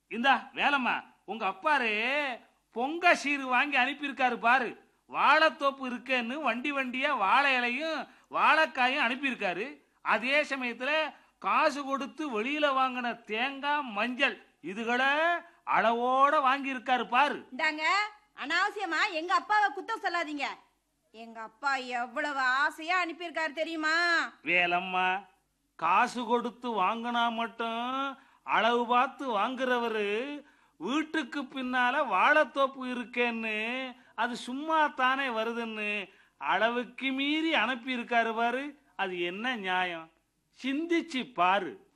இந்தா வேலம்மா உங்க அப்பாரு பொங்க சீரு வாங்கி அனுப்பியிருக்காரு பாரு வாழைத்தோப்பு இருக்கேன்னு வண்டி வண்டியா வாழை இலையும் வாழைக்காயும் அனுப்பியிருக்காரு அதே சமயத்துல காசு கொடுத்து வெளியில வாங்கின தேங்காய் மஞ்சள் இதுகளை அளவோட வாங்கி இருக்காரு பாரு இந்தாங்க அனாவசியமா எங்க அப்பாவை குத்தம் சொல்லாதீங்க எங்க அப்பா எவ்வளவு ஆசையா அனுப்பியிருக்காரு தெரியுமா வேலம்மா காசு கொடுத்து வாங்கினா மட்டும் அளவு பார்த்து வாங்குறவரு வீட்டுக்கு பின்னால வாழைத்தோப்பு இருக்கேன்னு அது சும்மா தானே வருதுன்னு அளவுக்கு மீறி அனுப்பி இருக்காரு பாரு அது என்ன நியாயம் சிந்திச்சு பாரு